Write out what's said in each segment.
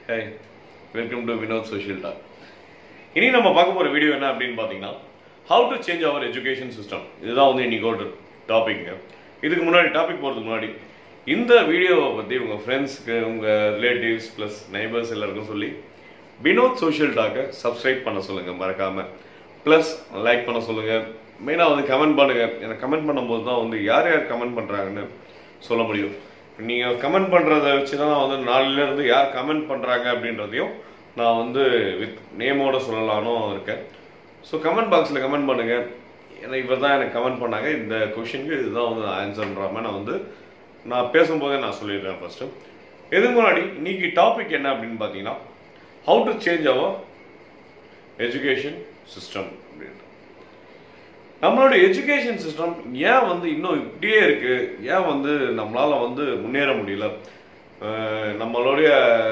hey welcome to Vinod social talk இனி நம்ம பார்க்க போகிற வீடியோ என்ன அப்படின்னு பார்த்தீங்கன்னா how to change our education system இதுதான் வந்து இன்னைக்கு ஒரு டாபிக்ங்க இதுக்கு முன்னாடி டாபிக் போகிறதுக்கு முன்னாடி இந்த வீடியோவை பற்றி உங்கள் ஃப்ரெண்ட்ஸ்க்கு உங்கள் ரிலேட்டிவ்ஸ் ப்ளஸ் நைபர்ஸ் எல்லாருக்கும் சொல்லி வினோத் சோஷியல் டாக்கை சப்ஸ்கிரைப் பண்ண சொல்லுங்கள் மறக்காமல் ப்ளஸ் லைக் பண்ண சொல்லுங்கள் மெயினாக வந்து கமெண்ட் பண்ணுங்கள் எனக்கு கமெண்ட் பண்ணும்போது தான் வந்து யார் யார் கமெண்ட் பண்ணுறாங்கன்னு சொல்ல முடியும் நீங்கள் கமெண்ட் பண்ணுறத வச்சு தான் நான் வந்து நாளிலேருந்து யார் கமெண்ட் பண்ணுறாங்க அப்படின்றதையும் நான் வந்து வித் நேமோட சொல்லலான்னு இருக்கேன் ஸோ கமெண்ட் பாக்ஸில் கமெண்ட் பண்ணுங்கள் ஏன்னா இவர் தான் எனக்கு கமெண்ட் பண்ணாங்க இந்த கொஷினுக்கு இதுதான் வந்து ஆன்சர்ன்ற மாதிரி நான் வந்து நான் பேசும்போதே நான் சொல்லிடுறேன் ஃபஸ்ட்டு எதுக்கு முன்னாடி இன்னைக்கு டாபிக் என்ன அப்படின்னு பார்த்தீங்கன்னா how to change our education system அப்படின்ட்டு நம்மளோட எஜுகேஷன் சிஸ்டம் ஏன் வந்து இன்னும் இப்படியே இருக்கு ஏன் வந்து நம்மளால வந்து முன்னேற முடியல அஹ் நம்மளுடைய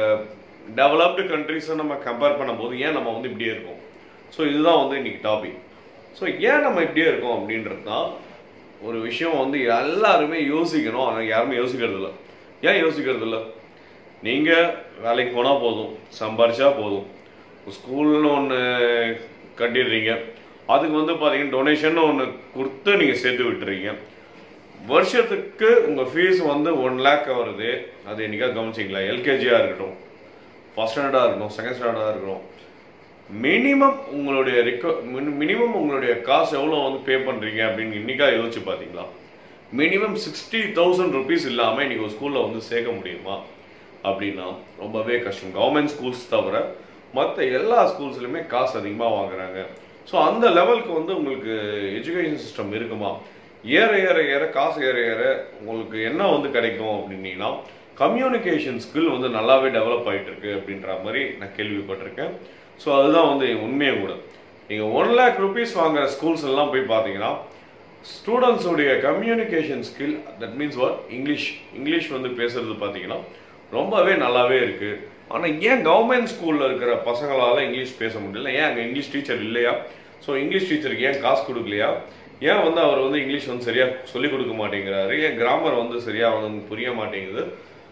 டெவலப்டு கண்ட்ரிஸை நம்ம கம்பேர் பண்ணும்போது ஏன் நம்ம வந்து இப்படியே இருக்கோம் ஸோ இதுதான் வந்து இன்னைக்கு டாபிக் ஸோ ஏன் நம்ம இப்படியே இருக்கோம் அப்படின்றது தான் ஒரு விஷயம் வந்து எல்லாருமே யோசிக்கணும் ஆனால் யாருமே யோசிக்கிறது இல்லை ஏன் யோசிக்கிறது இல்லை நீங்கள் வேலைக்கு போனால் போதும் சம்பாரிச்சா போதும் ஸ்கூல்னு ஒன்று கட்டிடுறீங்க அதுக்கு வந்து பார்த்தீங்கன்னா டொனேஷன் ஒன்று கொடுத்து நீங்கள் சேர்த்து விட்டுறீங்க வருஷத்துக்கு உங்கள் ஃபீஸ் வந்து ஒன் லேக் வருது அது என்னைக்கா கவனிச்சிங்களா எல்கேஜியாக இருக்கட்டும் ஃபஸ்ட் ஸ்டாண்டர்டாக இருக்கட்டும் செகண்ட் ஸ்டாண்டர்டாக இருக்கட்டும் மினிமம் உங்களுடைய ரிக்வ மினிமம் உங்களுடைய காசு எவ்வளோ வந்து பே பண்ணுறீங்க அப்படின்னு இன்னைக்கா யோசிச்சு பார்த்தீங்களா மினிமம் சிக்ஸ்டி தௌசண்ட் ருபீஸ் இல்லாமல் இன்னைக்கு ஒரு ஸ்கூலில் வந்து சேர்க்க முடியுமா அப்படின்னா ரொம்பவே கஷ்டம் கவர்மெண்ட் ஸ்கூல்ஸ் தவிர மற்ற எல்லா ஸ்கூல்ஸ்லையுமே காசு அதிகமாக வாங்குறாங்க ஸோ அந்த லெவலுக்கு வந்து உங்களுக்கு எஜுகேஷன் சிஸ்டம் இருக்குமா ஏற ஏற ஏற காசு ஏற ஏற உங்களுக்கு என்ன வந்து கிடைக்கும் அப்படின்னீங்கன்னா கம்யூனிகேஷன் ஸ்கில் வந்து நல்லாவே டெவலப் ஆகிட்டு இருக்கு அப்படின்ற மாதிரி நான் கேள்விப்பட்டிருக்கேன் ஸோ அதுதான் வந்து உண்மையை கூட நீங்கள் ஒன் லேக் ருபீஸ் வாங்குற ஸ்கூல்ஸ் எல்லாம் போய் பார்த்தீங்கன்னா ஸ்டூடெண்ட்ஸுடைய communication skill that means what English English வந்து பேசுறது பார்த்தீங்கன்னா ரொம்பவே நல்லாவே இருக்கு ஆனால் ஏன் கவர்மெண்ட் ஸ்கூலில் இருக்கிற பசங்களால் இங்கிலீஷ் பேச முடியல ஏன் அங்கே இங்கிலீஷ் டீச்சர் இல்லையா ஸோ இங்கிலீஷ் டீச்சருக்கு ஏன் காசு கொடுக்கலையா ஏன் வந்து அவர் வந்து இங்கிலீஷ் வந்து சரியாக சொல்லிக் கொடுக்க மாட்டேங்கிறாரு ஏன் கிராமர் வந்து சரியாக வந்து புரிய மாட்டேங்குது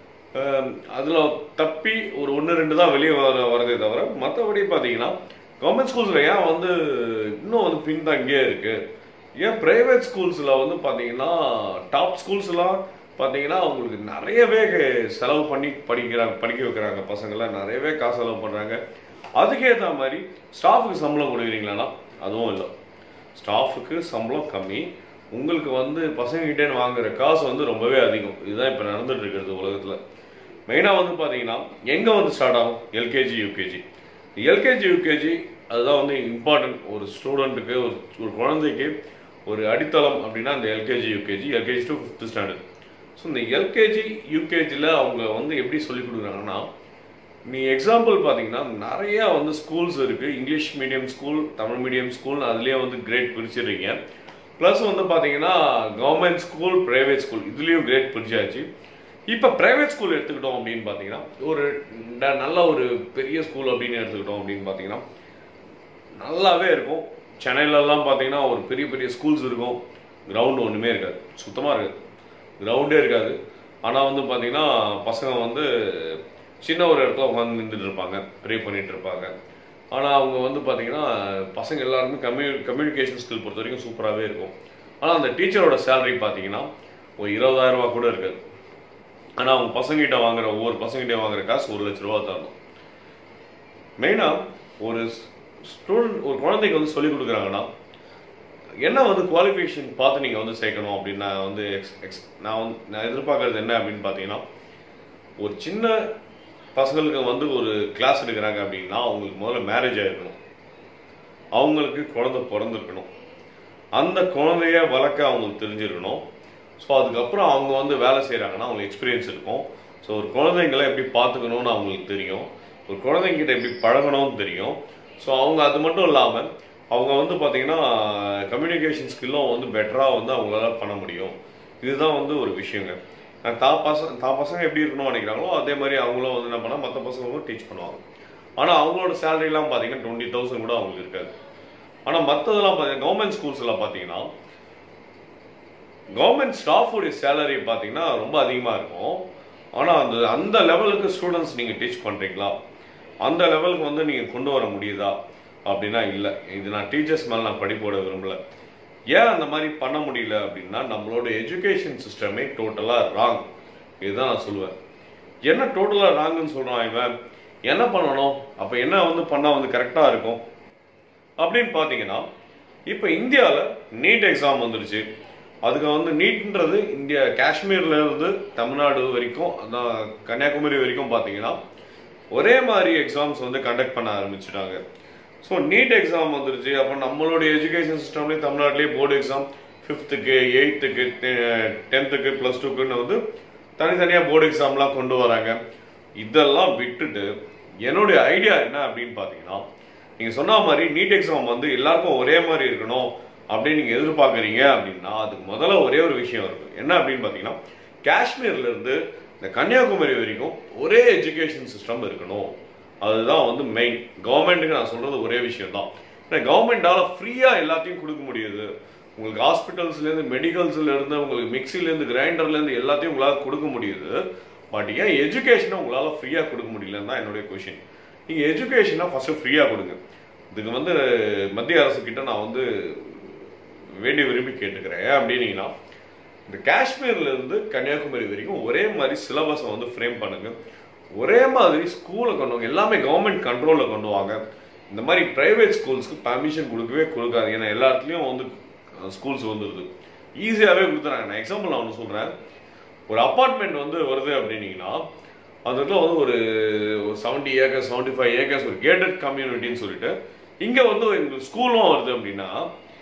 அதில் தப்பி ஒரு ஒன்று ரெண்டு தான் வெளியே வர வரதே தவிர மற்றபடி பார்த்தீங்கன்னா கவர்மெண்ட் ஸ்கூல்ஸில் ஏன் வந்து இன்னும் வந்து பின்தங்கியே இருக்குது ஏன் ப்ரைவேட் ஸ்கூல்ஸில் வந்து பார்த்தீங்கன்னா டாப் ஸ்கூல்ஸ்லாம் பார்த்தீங்கன்னா அவங்களுக்கு நிறையவே செலவு பண்ணி படிக்கிறாங்க படிக்க வைக்கிறாங்க பசங்களை நிறையவே காசு செலவு பண்ணுறாங்க அதுக்கேற்ற மாதிரி ஸ்டாஃபுக்கு சம்பளம் கொடுக்குறீங்களான்னா அதுவும் இல்லை ஸ்டாஃபுக்கு சம்பளம் கம்மி உங்களுக்கு வந்து பசங்ககிட்டே வாங்குற காசு வந்து ரொம்பவே அதிகம் இதுதான் இப்போ நடந்துட்டு இருக்கிறது உலகத்தில் மெயினாக வந்து பார்த்தீங்கன்னா எங்கே வந்து ஸ்டார்ட் ஆகும் எல்கேஜி யூகேஜி எல்கேஜி யூகேஜி அதுதான் வந்து இம்பார்ட்டன்ட் ஒரு ஸ்டூடெண்ட்டுக்கு ஒரு ஒரு குழந்தைக்கு ஒரு அடித்தளம் அப்படின்னா அந்த LKG UKG LKG to fifth standard so இந்த எல்கேஜி யூகேஜியில் அவங்க வந்து எப்படி சொல்லிக் கொடுக்குறாங்கன்னா நீ எக்ஸாம்பிள் பார்த்தீங்கன்னா நிறையா வந்து ஸ்கூல்ஸ் இருக்குது English medium school Tamil medium school அதுலேயே வந்து கிரேட் பிரிச்சிடுறீங்க ப்ளஸ் வந்து பார்த்தீங்கன்னா கவர்மெண்ட் ஸ்கூல் ப்ரைவேட் ஸ்கூல் இதுலேயும் கிரேட் பிரிச்சாச்சு இப்போ ப்ரைவேட் ஸ்கூல் எடுத்துக்கிட்டோம் அப்படின்னு பார்த்தீங்கன்னா ஒரு ந- நல்ல ஒரு பெரிய ஸ்கூல் அப்படின்னு எடுத்துக்கிட்டோம் அப்படின்னு பார்த்தீங்கன்னா நல்லாவே இருக்கும் சென்னையிலலாம் பார்த்தீங்கன்னா ஒரு பெரிய பெரிய ஸ்கூல்ஸ் இருக்கும் கிரவுண்டு ஒன்றுமே இருக்காது சுத்தமாக இருக்காது கிரவுண்டே இருக்காது ஆனால் வந்து பார்த்தீங்கன்னா பசங்க வந்து சின்ன ஒரு இடத்துல உட்காந்து நின்றுட்டு இருப்பாங்க ப்ரே பண்ணிட்டு இருப்பாங்க ஆனால் அவங்க வந்து பார்த்தீங்கன்னா பசங்க எல்லாருமே கம்யூ கம்யூனிகேஷன் ஸ்கில் பொறுத்த வரைக்கும் சூப்பராகவே இருக்கும் ஆனால் அந்த டீச்சரோட சேலரி பார்த்தீங்கன்னா ஒரு இருபதாயிரம் ரூபா கூட இருக்காது ஆனால் அவங்க பசங்கிட்ட வாங்குற ஒவ்வொரு பசங்கிட்ட வாங்குற காசு ஒரு லட்ச ரூபா தரணும் மெயினாக ஒரு ஸ்டூடெண்ட் ஒரு குழந்தைக்கு வந்து சொல்லிக் கொடுக்குறாங்கன்னா என்ன வந்து குவாலிஃபிகேஷன் பார்த்து நீங்கள் வந்து சேர்க்கணும் அப்படின்னு நான் வந்து எக்ஸ் எக்ஸ் நான் வந்து நான் எதிர்பார்க்கறது என்ன அப்படின்னு பார்த்தீங்கன்னா ஒரு சின்ன பசங்களுக்கு வந்து ஒரு கிளாஸ் எடுக்கிறாங்க அப்படின்னா அவங்களுக்கு முதல்ல மேரேஜ் ஆயிருக்கணும் அவங்களுக்கு குழந்தை பிறந்திருக்கணும் அந்த குழந்தைய வளர்க்க அவங்களுக்கு தெரிஞ்சிருக்கணும் ஸோ அதுக்கப்புறம் அவங்க வந்து வேலை செய்கிறாங்கன்னா அவங்களுக்கு எக்ஸ்பீரியன்ஸ் இருக்கும் ஸோ ஒரு குழந்தைங்களை எப்படி பார்த்துக்கணும்னு அவங்களுக்கு தெரியும் ஒரு குழந்தைங்கிட்ட எப்படி பழகணும்னு தெரியும் ஸோ அவங்க அது மட்டும் இல்லாமல் அவங்க வந்து பார்த்தீங்கன்னா கம்யூனிகேஷன் ஸ்கில்லும் வந்து பெட்டராக வந்து அவங்களால பண்ண முடியும் இதுதான் வந்து ஒரு விஷயங்க நான் தான் பசங்க தான் பசங்க எப்படி இருக்கணும்னு நினைக்கிறாங்களோ அதே மாதிரி அவங்களும் வந்து என்ன பண்ணால் மற்ற பசங்களும் டீச் பண்ணுவாங்க ஆனால் அவங்களோட சேலரிலாம் பார்த்தீங்கன்னா டுவெண்ட்டி தௌசண்ட் கூட அவங்களுக்கு இருக்காது ஆனால் மற்றதெல்லாம் பார்த்தீங்கன்னா கவர்மெண்ட் ஸ்கூல்ஸ்லாம் பார்த்தீங்கன்னா கவர்மெண்ட் ஸ்டாஃபுடைய சேலரி பார்த்தீங்கன்னா ரொம்ப அதிகமாக இருக்கும் ஆனால் அந்த அந்த லெவலுக்கு ஸ்டூடெண்ட்ஸ் நீங்கள் டீச் பண்ணுறீங்களா அந்த லெவலுக்கு வந்து நீங்கள் கொண்டு வர முடியுதா அப்படின்னா இல்லை இது நான் டீச்சர்ஸ் மேலே நான் படிப்போட விரும்பல ஏன் அந்த மாதிரி பண்ண முடியல அப்படின்னா நம்மளோட எஜுகேஷன் சிஸ்டமே டோட்டலாக ராங் இதுதான் நான் சொல்லுவேன் என்ன டோட்டலாக ராங்குன்னு சொல்கிறான் இவன் என்ன பண்ணணும் அப்போ என்ன வந்து பண்ணால் வந்து கரெக்டாக இருக்கும் அப்படின்னு பார்த்தீங்கன்னா இப்போ இந்தியாவில் நீட் எக்ஸாம் வந்துருச்சு அதுக்கு வந்து நீட்ன்றது இந்தியா காஷ்மீர்ல இருந்து தமிழ்நாடு வரைக்கும் அதான் கன்னியாகுமரி வரைக்கும் பார்த்தீங்கன்னா ஒரே மாதிரி எக்ஸாம்ஸ் வந்து கண்டக்ட் பண்ண ஆரம்பிச்சிட்டாங்க ஸோ நீட் எக்ஸாம் வந்துருச்சு அப்போ நம்மளுடைய எஜுகேஷன் சிஸ்டம்லேயே தமிழ்நாட்டிலேயே போர்டு எக்ஸாம் ஃபிஃப்த்துக்கு எயித்துக்கு டென்த்துக்கு ப்ளஸ் டூக்குன்னு வந்து தனித்தனியாக போர்டு எக்ஸாம்லாம் கொண்டு வராங்க இதெல்லாம் விட்டுட்டு என்னுடைய ஐடியா என்ன அப்படின்னு பார்த்தீங்கன்னா நீங்கள் சொன்ன மாதிரி நீட் எக்ஸாம் வந்து எல்லாருக்கும் ஒரே மாதிரி இருக்கணும் அப்படின்னு நீங்கள் எதிர்பார்க்குறீங்க அப்படின்னா அதுக்கு முதல்ல ஒரே ஒரு விஷயம் இருக்குது என்ன அப்படின்னு பார்த்தீங்கன்னா காஷ்மீர்ல இருந்து இந்த கன்னியாகுமரி வரைக்கும் ஒரே எஜுகேஷன் சிஸ்டம் இருக்கணும் அதுதான் வந்து மெயின் கவர்மெண்ட்டுக்கு நான் சொல்றது ஒரே விஷயம் தான் ஏன்னா கவர்மெண்டால ஃப்ரீயா எல்லாத்தையும் கொடுக்க முடியுது உங்களுக்கு ஹாஸ்பிட்டல்ஸ்லேருந்து மெடிக்கல்ஸ்லேருந்து உங்களுக்கு மிக்சிலேருந்து கிரைண்டர்லேருந்து எல்லாத்தையும் உங்களால் கொடுக்க முடியுது பட் ஏன் எஜுகேஷனை உங்களால் ஃப்ரீயாக கொடுக்க முடியலன்னு தான் என்னுடைய கொஷின் நீங்கள் எஜுகேஷனை ஃபஸ்ட்டு ஃப்ரீயாக கொடுங்க இதுக்கு வந்து மத்திய அரசு கிட்ட நான் வந்து வேண்டி விரும்பி கேட்டுக்கிறேன் ஏன் அப்படின்னீங்கன்னா இந்த காஷ்மீர்ல இருந்து கன்னியாகுமரி வரைக்கும் ஒரே மாதிரி சிலபஸை வந்து ஃப்ரேம் பண்ணுங்க ஒரே மாதிரி ஸ்கூலை கொண்டு வாங்க எல்லாமே கவர்மெண்ட் கண்ட்ரோலில் கொண்டு வாங்க இந்த மாதிரி பிரைவேட் ஸ்கூல்ஸ்க்கு பர்மிஷன் கொடுக்கவே கொடுக்காது ஏன்னா எல்லா இடத்துலையும் வந்து ஸ்கூல்ஸ் வந்துடுது ஈஸியாகவே கொடுத்துறாங்க நான் எக்ஸாம்பிள் நான் ஒன்று சொல்கிறேன் ஒரு அப்பார்ட்மெண்ட் வந்து வருது அப்படின்னீங்கன்னா அந்த இடத்துல வந்து ஒரு seventy acres seventy five acres ஒரு கேட்டட் கம்யூனிட்டின்னு சொல்லிட்டு இங்கே வந்து எங்களுக்கு ஸ்கூலும் வருது அப்படின்னா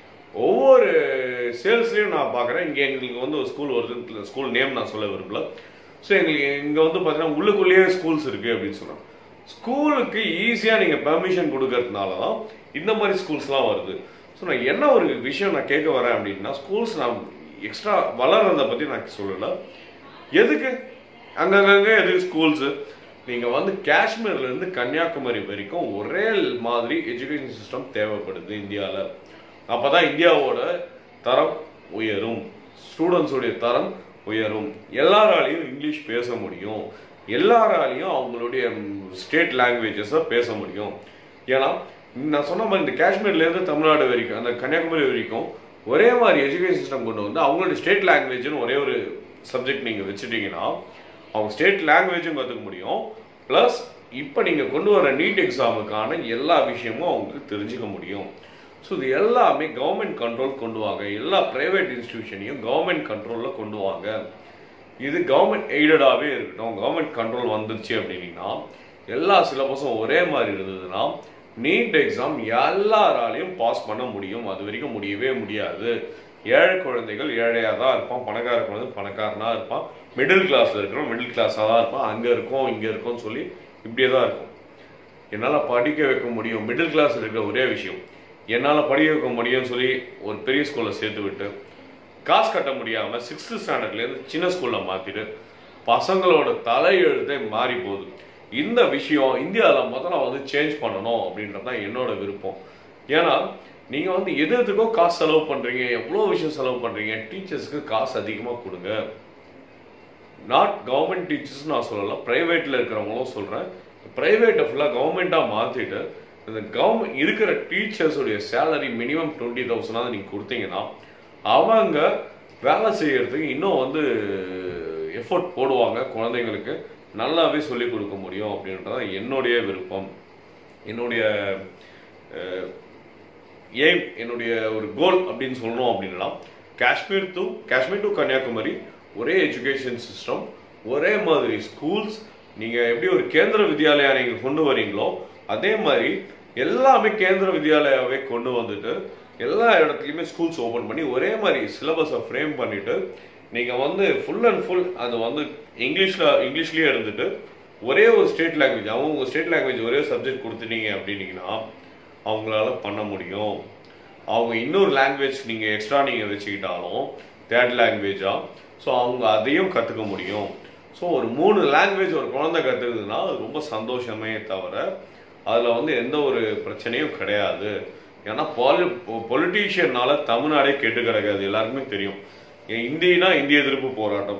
ஒவ்வொரு சேல்ஸ்லையும் நான் பார்க்குறேன் இங்கே எங்களுக்கு வந்து ஒரு ஸ்கூல் வருது ஸ்கூல் நேம் நான் சொல்ல விரும்பல ஸோ எங்களுக்கு இங்கே வந்து பார்த்தீங்கன்னா உள்ளுக்குள்ளேயே ஸ்கூல்ஸ் இருக்குது அப்படின்னு சொல்கிறேன் ஸ்கூலுக்கு ஈஸியாக நீங்கள் பெர்மிஷன் கொடுக்கறதுனால தான் இந்த மாதிரி ஸ்கூல்ஸ்லாம் வருது ஸோ நான் என்ன ஒரு விஷயம் நான் கேட்க வரேன் அப்படின்னா ஸ்கூல்ஸ் நான் எக்ஸ்ட்ரா வளர்றதை பற்றி நான் சொல்லலை எதுக்கு அங்கங்கே எதுக்கு ஸ்கூல்ஸு நீங்கள் வந்து காஷ்மீர்லேருந்து கன்னியாகுமரி வரைக்கும் ஒரே மாதிரி எஜுகேஷன் சிஸ்டம் தேவைப்படுது இந்தியாவில் அப்போ தான் இந்தியாவோட தரம் உயரும் ஸ்டூடெண்ட்ஸுடைய தரம் உயரும் எல்லாராலையும் இங்கிலீஷ் பேச முடியும் எல்லாராலையும் அவங்களுடைய ஸ்டேட் லாங்குவேஜஸை பேச முடியும் ஏன்னா நான் சொன்ன மாதிரி இந்த காஷ்மீர்லேருந்து தமிழ்நாடு வரைக்கும் அந்த கன்னியாகுமரி வரைக்கும் ஒரே மாதிரி எஜுகேஷன் சிஸ்டம் கொண்டு வந்து அவங்களுடைய ஸ்டேட் லாங்குவேஜ்னு ஒரே ஒரு சப்ஜெக்ட் நீங்கள் வச்சுட்டீங்கன்னா அவங்க ஸ்டேட் லாங்குவேஜும் கற்றுக்க முடியும் ப்ளஸ் இப்போ நீங்கள் கொண்டு வர நீட் எக்ஸாமுக்கான எல்லா விஷயமும் அவங்களுக்கு தெரிஞ்சுக்க முடியும் ஸோ இது எல்லாமே கவர்மெண்ட் கண்ட்ரோல் கொண்டு வாங்க எல்லா ப்ரைவேட் இன்ஸ்டிடியூஷனையும் கவர்மெண்ட் கண்ட்ரோலில் கொண்டு வாங்க இது கவர்மெண்ட் எய்டடாகவே இருக்கட்டும் கவர்மெண்ட் கண்ட்ரோல் வந்துருச்சு அப்படின்னா எல்லா சிலபஸும் ஒரே மாதிரி இருந்ததுன்னா நீட் எக்ஸாம் எல்லாராலையும் பாஸ் பண்ண முடியும் அது வரைக்கும் முடியவே முடியாது ஏழை குழந்தைகள் ஏழையாக தான் இருப்பான் பணக்கார குழந்தை பணக்காரனாக இருப்பான் மிடில் கிளாஸில் இருக்கிறோம் மிடில் கிளாஸாக தான் இருப்பான் அங்கே இருக்கோம் இங்கே இருக்கோம்னு சொல்லி இப்படியே தான் இருக்கும் என்னால் படிக்க வைக்க முடியும் மிடில் கிளாஸ் இருக்கிற ஒரே விஷயம் என்னால் படிக்க வைக்க முடியும்னு சொல்லி ஒரு பெரிய ஸ்கூலில் சேர்த்து விட்டு காசு கட்ட முடியாமல் சிக்ஸ்த்து ஸ்டாண்டர்ட்லேருந்து சின்ன ஸ்கூலில் மாற்றிட்டு பசங்களோட தலையெழுத்தே மாறி போகுது இந்த விஷயம் இந்தியாவில் முதல்ல வந்து சேஞ்ச் பண்ணணும் அப்படின்றது தான் என்னோட விருப்பம் ஏன்னா நீங்கள் வந்து எது எதுக்கோ காசு செலவு பண்ணுறீங்க எவ்வளோ விஷயம் செலவு பண்ணுறீங்க டீச்சர்ஸ்க்கு காசு அதிகமாக கொடுங்க நாட் கவர்மெண்ட் டீச்சர்ஸ் நான் சொல்லலை ப்ரைவேட்டில் இருக்கிறவங்களும் சொல்கிறேன் ப்ரைவேட்டை ஃபுல்லாக கவர்மெண்ட்டாக மாற்றிட்டு இந்த கவர்மெண்ட் இருக்கிற டீச்சர்ஸுடைய சேலரி மினிமம் டுவெண்ட்டி தௌசண்டாவது நீங்கள் கொடுத்தீங்கன்னா அவங்க வேலை செய்யறதுக்கு இன்னும் வந்து எஃபோர்ட் போடுவாங்க குழந்தைங்களுக்கு நல்லாவே சொல்லிக் கொடுக்க முடியும் அப்படின்றது என்னுடைய விருப்பம் என்னுடைய எய்ம் என்னுடைய ஒரு கோல் அப்படின்னு சொல்லணும் அப்படின்னா காஷ்மீர் டு காஷ்மீர் டு கன்னியாகுமரி ஒரே எஜுகேஷன் சிஸ்டம் ஒரே மாதிரி ஸ்கூல்ஸ் நீங்கள் எப்படி ஒரு கேந்திர வித்யாலயா நீங்கள் கொண்டு வரீங்களோ அதே மாதிரி எல்லாமே கேந்திர வித்யாலயாவே கொண்டு வந்துட்டு எல்லா இடத்துலையுமே ஸ்கூல்ஸ் ஓப்பன் பண்ணி ஒரே மாதிரி சிலபஸை ஃப்ரேம் பண்ணிட்டு நீங்கள் வந்து ஃபுல் அண்ட் ஃபுல் அது வந்து இங்கிலீஷில் இங்கிலீஷ்லேயே இருந்துட்டு ஒரே ஒரு ஸ்டேட் லாங்குவேஜ் அவங்க ஸ்டேட் லாங்குவேஜ் ஒரே சப்ஜெக்ட் கொடுத்துட்டீங்க அப்படின்னீங்கன்னா அவங்களால பண்ண முடியும் அவங்க இன்னொரு லாங்குவேஜ் நீங்கள் எக்ஸ்ட்ரா நீங்கள் வச்சுக்கிட்டாலும் தேர்ட் லாங்குவேஜாக ஸோ அவங்க அதையும் கற்றுக்க முடியும் ஸோ ஒரு மூணு லாங்குவேஜ் ஒரு குழந்தை கற்றுக்குதுன்னா அது ரொம்ப சந்தோஷமே தவிர அதில் வந்து எந்த ஒரு பிரச்சனையும் கிடையாது ஏன்னா பாலி பொலிட்டீஷியனால தமிழ்நாடே கெட்டு கிடக்காது எல்லாருக்குமே தெரியும் இந்தியனா இந்திய எதிர்ப்பு போராட்டம்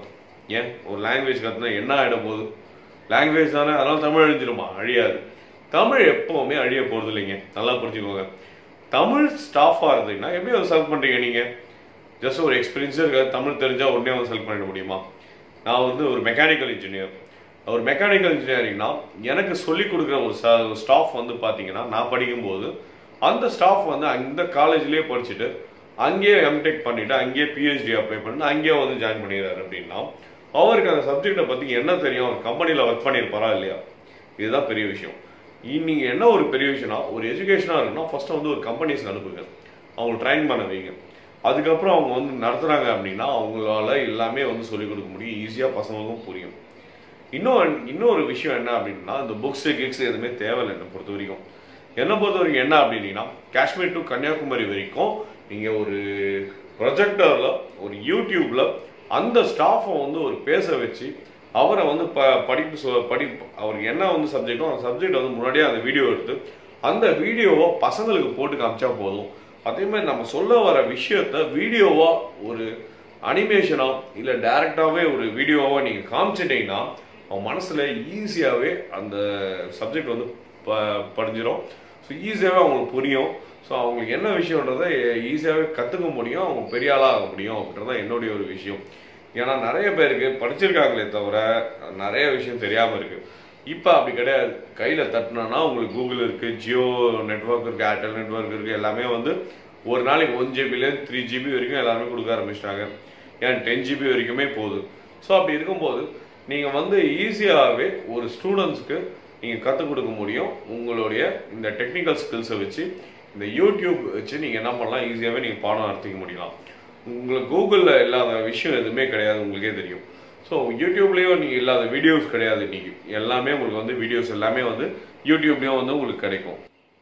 ஏன் ஒரு லாங்குவேஜ் கற்றுனா என்ன ஆகிட போகுது லாங்குவேஜ் தானே அதனால தமிழ் அழிஞ்சிருமா அழியாது தமிழ் எப்பவுமே அழிய போகிறது இல்லைங்க நல்லா புரிஞ்சுக்கோங்க தமிழ் ஸ்டாஃபாக இருந்தீங்கன்னா எப்படி வந்து செலக்ட் பண்ணுறீங்க நீங்கள் ஜஸ்ட் ஒரு எக்ஸ்பீரியன்ஸே இருக்காது தமிழ் தெரிஞ்சால் உடனே வந்து செலக்ட் பண்ணிட முடியுமா நான் வந்து ஒரு மெக்கானிக்கல் இன்ஜினியர் ஒரு மெக்கானிக்கல் இன்ஜினியரிங்னா எனக்கு சொல்லிக் கொடுக்குற ஒரு ஸ்டாஃப் வந்து பார்த்தீங்கன்னா நான் படிக்கும்போது அந்த ஸ்டாஃப் வந்து அந்த காலேஜ்லேயே படிச்சுட்டு அங்கேயே எம்டெக் பண்ணிட்டு அங்கேயே பிஹெச்டி அப்ளை பண்ணி அங்கேயே வந்து ஜாயின் பண்ணிடுறாரு அப்படின்னா அவருக்கு அந்த சப்ஜெக்டை பற்றி என்ன தெரியும் அவர் கம்பெனியில் ஒர்க் பண்ணியிருப்பாரா இல்லையா இதுதான் பெரிய விஷயம் நீங்க என்ன ஒரு பெரிய விஷயம்னா ஒரு எஜுகேஷனாக இருக்குன்னா ஃபர்ஸ்ட் வந்து ஒரு கம்பெனிஸ் அனுப்புங்க அவங்க ட்ரைன் பண்ண வைங்க அதுக்கப்புறம் அவங்க வந்து நடத்துறாங்க அப்படின்னா அவங்களால எல்லாமே வந்து சொல்லிக் கொடுக்க முடியும் ஈஸியாக பசங்களுக்கும் புரியும் இன்னும் இன்னொரு விஷயம் என்ன அப்படின்னா இந்த புக்ஸ் கிக்ஸ் எதுவுமே தேவையில்லை என்னை பொறுத்த வரைக்கும் என்னை பொறுத்த வரைக்கும் என்ன அப்படின்னா காஷ்மீர் டு கன்னியாகுமரி வரைக்கும் நீங்கள் ஒரு ப்ரொஜெக்டரில் ஒரு யூடியூப்ல அந்த ஸ்டாஃபை வந்து ஒரு பேச வச்சு அவரை வந்து ப படிப்பு சொ படி அவருக்கு என்ன வந்து சப்ஜெக்டோ அந்த சப்ஜெக்ட் வந்து முன்னாடியே அந்த வீடியோ எடுத்து அந்த வீடியோவை பசங்களுக்கு போட்டு காமிச்சா போதும் அதே மாதிரி நம்ம சொல்ல வர விஷயத்த வீடியோவா ஒரு அனிமேஷனா இல்லை டைரக்டாகவே ஒரு வீடியோவா நீங்கள் காமிச்சிட்டீங்கன்னா அவன் மனசில் ஈஸியாகவே அந்த சப்ஜெக்ட் வந்து ப படிஞ்சிடும் ஸோ ஈஸியாகவே அவங்களுக்கு புரியும் ஸோ அவங்களுக்கு என்ன விஷயன்றதை ஈஸியாகவே கற்றுக்க முடியும் அவங்க பெரிய ஆளாக ஆக முடியும் அப்படின்றது தான் என்னுடைய ஒரு விஷயம் ஏன்னா நிறைய பேருக்கு படிச்சிருக்காங்களே தவிர நிறைய விஷயம் தெரியாமல் இருக்கு இப்போ அப்படி கிடையாது கையில் தட்டினோன்னா உங்களுக்கு கூகுள் இருக்கு ஜியோ நெட்ஒர்க் இருக்கு ஏர்டெல் நெட்ஒர்க் இருக்கு எல்லாமே வந்து ஒரு நாளைக்கு ஒன் ஜிபிலேருந்து த்ரீ ஜிபி வரைக்கும் எல்லாருமே கொடுக்க ஆரம்பிச்சிட்டாங்க ஏன் டென் ஜிபி வரைக்குமே போகுது ஸோ அப்படி இருக்கும்போது நீங்கள் வந்து ஈஸியாகவே ஒரு ஸ்டூடெண்ட்ஸ்க்கு நீங்கள் கற்றுக் கொடுக்க முடியும் உங்களுடைய இந்த டெக்னிக்கல் ஸ்கில்ஸை வச்சு இந்த யூடியூப் வச்சு நீங்கள் என்ன பண்ணலாம் ஈஸியாகவே நீங்கள் பாடம் நடத்திக்க முடியலாம் உங்களுக்கு கூகுளில் இல்லாத விஷயம் எதுவுமே கிடையாது உங்களுக்கே தெரியும் ஸோ யூடியூப்லேயும் நீங்கள் இல்லாத வீடியோஸ் கிடையாது இன்னைக்கு எல்லாமே உங்களுக்கு வந்து வீடியோஸ் எல்லாமே வந்து யூடியூப்லேயும் வந்து உங்களுக்கு கிடைக்கும்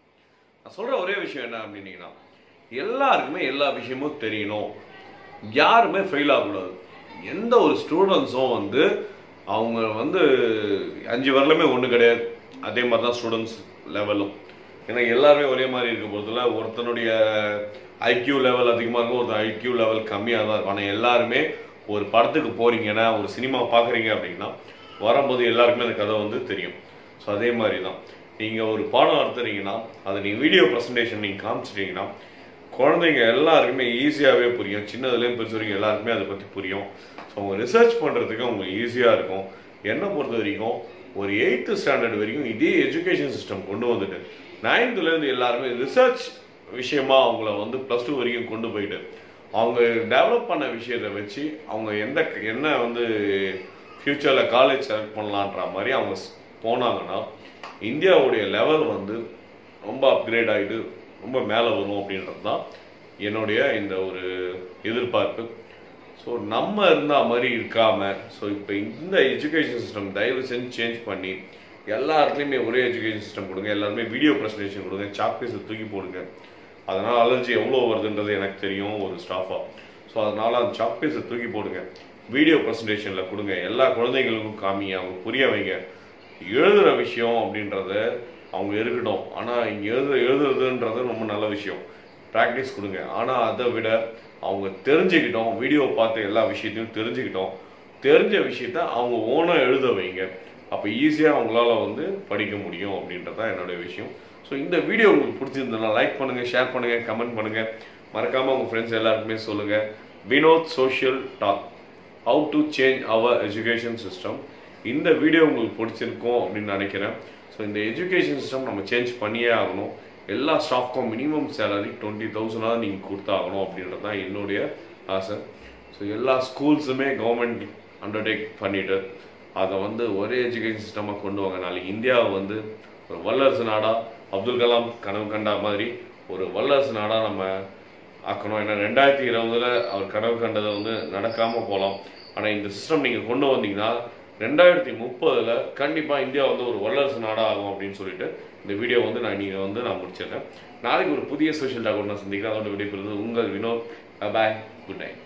நான் சொல்கிற ஒரே விஷயம் என்ன அப்படின்னீங்கன்னா எல்லாருக்குமே எல்லா விஷயமும் தெரியணும் யாருமே ஃபெயில் ஆகக்கூடாது எந்த ஒரு ஸ்டூடெண்ட்ஸும் வந்து அவங்க வந்து அஞ்சு வரலுமே ஒன்று கிடையாது அதே மாதிரி தான் ஸ்டூடெண்ட்ஸ் லெவலும் ஏன்னா எல்லாருமே ஒரே மாதிரி இருக்க போகிறதுல ஒருத்தனுடைய ஐக்யூ லெவல் அதிகமாக இருக்கும் ஒருத்தர் ஐக்யூ லெவல் கம்மியாக தான் இருக்கும் ஆனால் எல்லாருமே ஒரு படத்துக்கு போறீங்கன்னா ஒரு சினிமா பார்க்குறீங்க அப்படின்னா வரும்போது எல்லாருக்குமே அந்த கதை வந்து தெரியும் ஸோ அதே மாதிரி தான் நீங்கள் ஒரு பாடம் நடத்துறீங்கன்னா அதை நீங்கள் வீடியோ ப்ரெசன்டேஷன் நீங்கள் காமிச்சிட்டீங்கன்னா குழந்தைங்க எல்லாருக்குமே ஈஸியாகவே புரியும் சின்னதுலேயும் பெருசு வரைக்கும் எல்லாருக்குமே அதை பற்றி புரியும் ஸோ அவங்க ரிசர்ச் பண்ணுறதுக்கு அவங்களுக்கு ஈஸியாக இருக்கும் என்னை பொறுத்த வரைக்கும் ஒரு எயித்து ஸ்டாண்டர்ட் வரைக்கும் இதே எஜுகேஷன் சிஸ்டம் கொண்டு வந்துட்டு நைன்த்துலேருந்து எல்லாருமே ரிசர்ச் விஷயமா அவங்கள வந்து ப்ளஸ் டூ வரைக்கும் கொண்டு போயிட்டு அவங்க டெவலப் பண்ண விஷயத்தை வச்சு அவங்க எந்த என்ன வந்து ஃப்யூச்சரில் காலேஜ் செலக்ட் பண்ணலான்ற மாதிரி அவங்க ஸ்- போனாங்கன்னா இந்தியாவுடைய லெவல் வந்து ரொம்ப அப்கிரேட் ஆகிட்டு ரொம்ப மேலே வரும் அப்படின்றது தான் என்னுடைய இந்த ஒரு எதிர்பார்ப்பு ஸோ நம்ம இருந்தா மாதிரி இருக்காம ஸோ இப்போ இந்த எஜுகேஷன் சிஸ்டம் தயவு செஞ்சு சேஞ்ச் பண்ணி எல்லா இடத்துலையுமே ஒரே எஜுகேஷன் சிஸ்டம் கொடுங்க எல்லாருமே வீடியோ ப்ரெசன்டேஷன் கொடுங்க சாக் பீஸை தூக்கி போடுங்க அதனால் அலர்ஜி எவ்வளோ வருதுன்றது எனக்கு தெரியும் ஒரு ஸ்டாஃபாக ஸோ அதனால் அந்த சாக் பீஸை தூக்கி போடுங்க வீடியோ ப்ரெசன்டேஷனில் கொடுங்க எல்லா குழந்தைங்களுக்கும் காமிங்க அவங்க புரிய வைங்க எழுதுகிற விஷயம் அப்படின்றத அவங்க இருக்கட்டும் ஆனால் இங்கே எழுது எழுதுறதுன்றது ரொம்ப நல்ல விஷயம் ப்ராக்டிஸ் கொடுங்க ஆனால் அதை விட அவங்க தெரிஞ்சுக்கிட்டோம் வீடியோ பார்த்து எல்லா விஷயத்தையும் தெரிஞ்சுக்கிட்டோம் தெரிஞ்ச விஷயத்த அவங்க ஓனாக எழுத வைங்க அப்போ ஈஸியாக அவங்களால வந்து படிக்க முடியும் அப்படின்றது தான் என்னுடைய விஷயம் ஸோ இந்த வீடியோ உங்களுக்கு பிடிச்சிருந்ததுன்னா லைக் பண்ணுங்கள் ஷேர் பண்ணுங்கள் கமெண்ட் பண்ணுங்கள் மறக்காமல் உங்கள் ஃப்ரெண்ட்ஸ் எல்லாருக்குமே சொல்லுங்கள் Vinod social talk how to change our education system இந்த வீடியோ உங்களுக்கு பிடிச்சிருக்கும் அப்படின்னு நினைக்கிறேன் ஸோ இந்த எஜுகேஷன் சிஸ்டம் நம்ம சேஞ்ச் பண்ணியே ஆகணும் எல்லா ஸ்டாஃப்க்கும் மினிமம் சேலரி டுவெண்ட்டி தௌசண்டாவது நீங்கள் கொடுத்தாகணும் அப்படின்றது தான் என்னுடைய ஆசை ஸோ எல்லா ஸ்கூல்ஸுமே கவர்மெண்ட் அண்டர்டேக் பண்ணிட்டு அதை வந்து ஒரே எஜுகேஷன் சிஸ்டமாக கொண்டு வாங்க நாளைக்கு இந்தியாவை வந்து ஒரு வல்லரசு நாடா அப்துல் கலாம் கனவு கண்டா மாதிரி ஒரு வல்லரசு நாடா நம்ம ஆக்கணும் ஏன்னா ரெண்டாயிரத்தி இருபதுல அவர் கனவு கண்டதை வந்து நடக்காம போகலாம் ஆனால் இந்த சிஸ்டம் நீங்கள் கொண்டு வந்தீங்கன்னா ரெண்டாயிரத்தி முப்பதுல கண்டிப்பாக இந்தியா வந்து ஒரு வல்லரசு நாடா ஆகும் அப்படின்னு சொல்லிட்டு இந்த வீடியோ வந்து நான் நீங்கள் வந்து நான் முடிச்சிடுறேன் நாளைக்கு ஒரு புதிய சோஷியல் டாக் நான் சந்திக்கிறேன் அதோட விடைபெறுவது உங்கள் வினோத் பாய் குட் நைட்